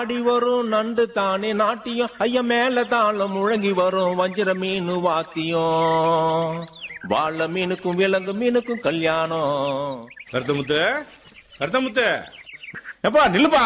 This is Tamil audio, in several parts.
ஆடி வரும் நண்டு தானே நாட்டியம் ஐயா மேல தாளம் முழங்கி வரும் வஞ்சிர மீன் வாத்தியம் வாழ மீனுக்கும் விலங்கு மீனுக்கும் கல்யாணம் கருத்தமுத்து கருத்தமுத்து எப்பா நில்லுப்பா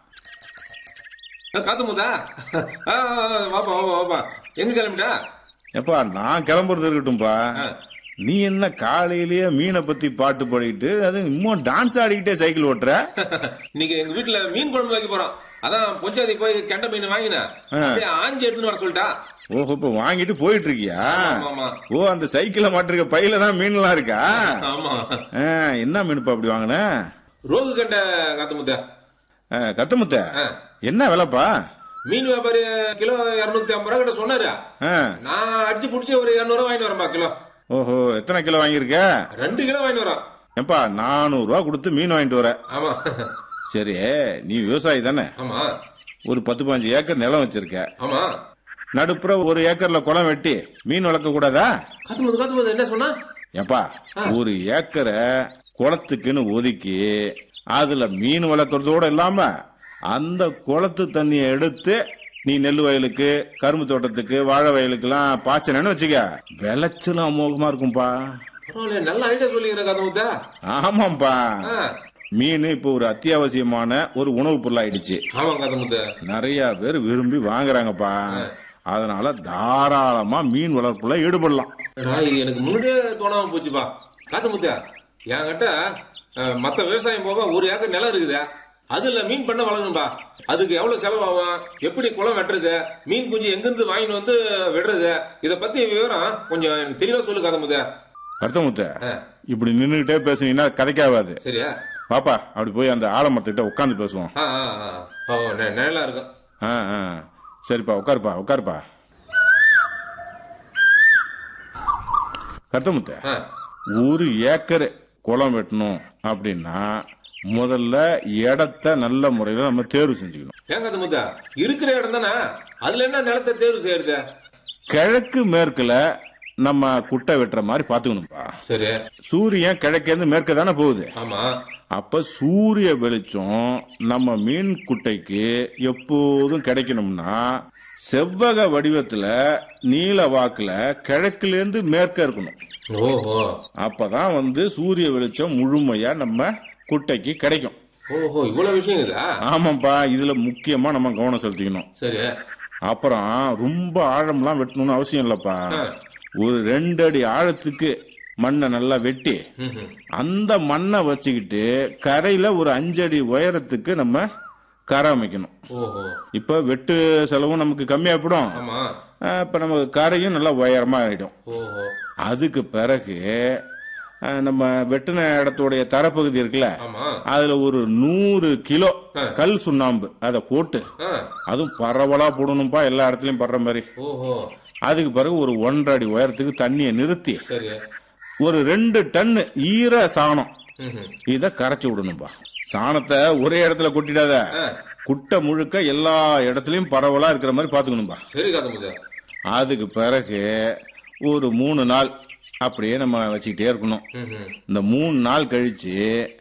காத்து முதா வாப்பா வாப்பா வாப்பா எங்க கிளம்பிட்டா எப்பா நான் கிளம்புறது இருக்கட்டும்பா ஆ. நீ என்ன காலையிலேயே மீனை பத்தி பாட்டு பாடிட்டு அது இன்னும் டான்ஸ் ஆடிக்கிட்டே சைக்கிள் ஓட்டுற இன்னைக்கு எங்க வீட்டுல மீன் குழம்பு வைக்க போறோம் அதான் பொஞ்சாதி போய் கெண்ட மீன் வாங்கினேன் அப்படியே ஆஞ்சி எடுத்துன்னு வர சொல்லிட்டா ஓஹோ இப்ப வாங்கிட்டு போயிட்டு இருக்கியா ஆமா, ஆமா. ஓ அந்த சைக்கிள்ல மாட்டிருக்க பையில தான் மீன்லாம் இருக்கா ஆமா ஆ, என்ன மீனுப்பா அப்படி வாங்கின ரோகு கண்ட காத்து முத்தா கத்தமுத்த என்ன விலைப்பா மீன் வியாபாரி கிலோ இருநூத்தி ஐம்பது ரூபா கிட்ட சொன்னாரு ஆ, நான் அடிச்சு புடிச்சு ஒரு இருநூறு வாங்கிட்டு வரேன்பா கிலோ ஓஹோ எத்தனை கிலோ வாங்கியிருக்க ரெண்டு கிலோ வாங்கிட்டு வரோம் ஏப்பா நானூறு ரூபா கொடுத்து மீன் வாங்கிட்டு வர ஆமா சரி நீ விவசாயி தானே ஆமா ஒரு பத்து பாஞ்சு ஏக்கர் நிலம் வச்சிருக்க ஆமா நடுப்புற ஒரு ஏக்கர்ல குளம் வெட்டி மீன் வளர்க்க கூடாதா காத்து முத்து காத்து முத்து என்ன சொன்னா ஏப்பா ஒரு ஏக்கரை குளத்துக்குன்னு ஒதுக்கி அதுல மீன் வளர்க்கறதோட இல்லாம அந்த குளத்து தண்ணியை எடுத்து நீ நெல் வயலுக்கு கரும்பு தோட்டத்துக்கு வாழை வயலுக்குலாம் பாய்ச்சனன்னு வச்சுக்க விளைச்சலும் அமோகமா இருக்கும்பா பரவாயில்ல நல்ல ஐடியா சொல்லிக்கிறேன் காத்து முத்தா ஆமாம்பா ஆ, மீன் இப்போ ஒரு அத்தியாவசியமான ஒரு உணவுப் பொருளாயிடுச்சு ஆமா காத்து முத்து நிறைய பேர் விரும்பி வாங்குறாங்கப்பா அதனால தாராளமா மீன் வளர்ப்புல ஈடுபடலாம் நான் இது எனக்கு முன்னாடியே தோணாம போச்சுப்பா காத்து முத்தியா என்கிட்ட அஹ், மத்த விவசாயம் போக ஒரு ஏக்கர் நிலம் இருக்குதே அதுல மீன் பண்ண வளரணும்பா அதுக்கு எவ்வளவு செலவாகும் எப்படி குளம் வெட்டுறது மீன் குஞ்சு எங்கிருந்து வாங்கிட்டு வந்து விடுறது இத பத்தி விவரம் கொஞ்சம் எனக்கு தெளிவா சொல்லு காத்து முத்தியா கருத்தமுத்த ஆ, இப்படி நின்னுகிட்டே பேசுனீங்கன்னா கதைக்காவாது சரியா பாப்பா அப்படி போய் அந்த ஆலமரத்துக்கிட்ட உட்காந்து பேசுவோம் ஆ ஆ ஆ. ஓ நெ- நிழலா இருக்கும் ஆ ஆ சரிப்பா உட்காருப்பா உட்காருப்பா கருத்தமுத்த ஆ, ஒரு ஏக்கர் குளம் வெட்டணும் அப்படின்னா முதல்ல இடத்த நல்ல முறையில நம்ம தேர்வு செஞ்சுக்கணும் ஏன் காத்து முத்தியா இருக்கிற இடம் தானே அதுல என்ன நிலத்தை தேர்வு செய்யறது கிழக்கு மேற்குல நம்ம குட்டை வெட்டுற மாதிரி பாத்துக்கணும்ப்பா சரி சூரியன் கிழக்கேந்து மேற்க தானே போகுது ஆமா அப்ப சூரிய வெளிச்சம் நம்ம மீன் குட்டைக்கு எப்போதும் கிடைக்கணும்னா செவ்வக வடிவத்துல நீல வாக்குல கிழக்குல இருந்து மேற்க இருக்கணும் ஓஹோ அப்பதான் வந்து சூரிய வெளிச்சம் முழுமையா நம்ம குட்டைக்கு கிடைக்கும் ஓஹோ இவ்வளவு விஷயம் இருக்குதா ஆமாப்பா இதுல முக்கியமா நம்ம கவனம் செலுத்திக்கணும் சரி அப்புறம் ரொம்ப ஆழம்லாம் வெட்டணும்னு அவசியம் இல்லப்பா ஆ. ஒரு ரெண்டு அடி ஆழத்துக்கு மண்ணை நல்லா வெட்டி ம்ஹும். அந்த மண்ணை வச்சுக்கிட்டு கரையில ஒரு அஞ்சு அடி உயரத்துக்கு நம்ம கரை அமைக்கணும் ஓஹோ இப்ப வெட்டு செலவும் நமக்கு கம்மியாகிடும் ஆமா இப்ப நம்ம கரையும் நல்லா உயரமா ஆயிடும் ஓஹோ அதுக்கு பிறகு அஹ், நம்ம வெட்டின இடத்துடைய தரப்பகுதி இருக்குல்ல ஆமா அதுல ஒரு நூறு கிலோ கல் சுண்ணாம்பு அதை போட்டு ஆ, அதுவும் பரவலா போடணும்பா எல்லா இடத்துலயும் படுற மாதிரி ஓஹோ அதுக்கு பிறகு ஒரு ஒன்றரை அடி உயரத்துக்கு தண்ணியை நிறுத்தி சரி ஒரு ரெண்டு டன் ஈர சாணம் ம்ஹும். இத கரைச்சு விடணும்பா சாணத்தை ஒரே இடத்துல கொட்டிடாத ஆ, குட்டை முழுக்க எல்லா இடத்துலயும் பரவலா இருக்கிற மாதிரி பாத்துக்கணும்பா சரி காதமுதா அதுக்கு பிறகு ஒரு மூணு நாள் அப்படியே நம்ம வச்சுக்கிட்டே இருக்கணும் ம்ஹும். இந்த மூணு நாள் கழிச்சு